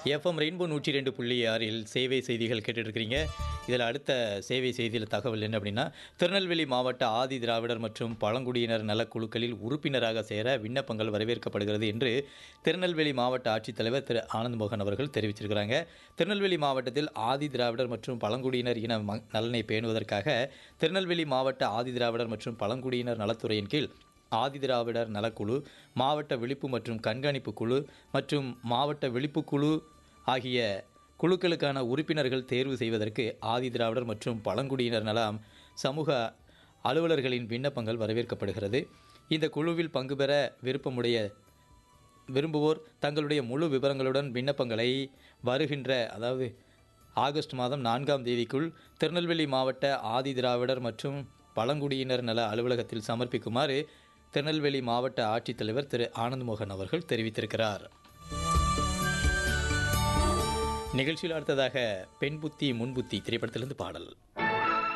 FM rainbow நூற்றி ரெண்டு புள்ளி ஆறில் சேவை செய்திகள் கேட்டுட்ருக்கிறீங்க இதில் அடுத்த சேவை செய்தியில் தகவல் என்ன அப்படின்னா திருநெல்வேலி மாவட்ட ஆதி திராவிடர் மற்றும் பழங்குடியினர் நலக்குழுக்களில் உறுப்பினராக சேர விண்ணப்பங்கள் வரவேற்கப்படுகிறது என்று திருநெல்வேலி மாவட்ட ஆட்சித்தலைவர் திரு ஆனந்த் மோகன் அவர்கள் தெரிவிச்சிருக்கிறாங்க திருநெல்வேலி மாவட்டத்தில் ஆதி திராவிடர் மற்றும் பழங்குடியினர் இன ம- நலனை பேணுவதற்காக திருநெல்வேலி மாவட்ட ஆதி திராவிடர் மற்றும் பழங்குடியினர் நலத்துறையின் கீழ் ஆதிதிராவிடர் நலக்குழு மாவட்ட விழிப்பு மற்றும் கண்காணிப்பு குழு மற்றும் மாவட்ட விழிப்பு குழு ஆகிய குழுக்களுக்கான உறுப்பினர்கள் தேர்வு செய்வதற்கு ஆதிதிராவிடர் மற்றும் பழங்குடியினர் நலம் சமூக அலுவலர்களின் விண்ணப்பங்கள் வரவேற்கப்படுகிறது இந்த குழுவில் பங்கு பெற விருப்பமுடைய விரும்புவோர் தங்களுடைய முழு விவரங்களுடன் விண்ணப்பங்களை வருகின்ற அதாவது ஆகஸ்ட் மாதம் நான்காம் தேதிக்குள் திருநெல்வேலி மாவட்ட ஆதி திராவிடர் மற்றும் பழங்குடியினர் நல அலுவலகத்தில் சமர்ப்பிக்குமாறு திருநெல்வேலி மாவட்ட ஆட்சித்தலைவர் திரு ஆனந்த் மோகன் அவர்கள் தெரிவித்திருக்கிறார் நிகழ்ச்சியில் அடுத்ததாக பெண் புத்தி முன்புத்தி திரைப்படத்திலிருந்து பாடல்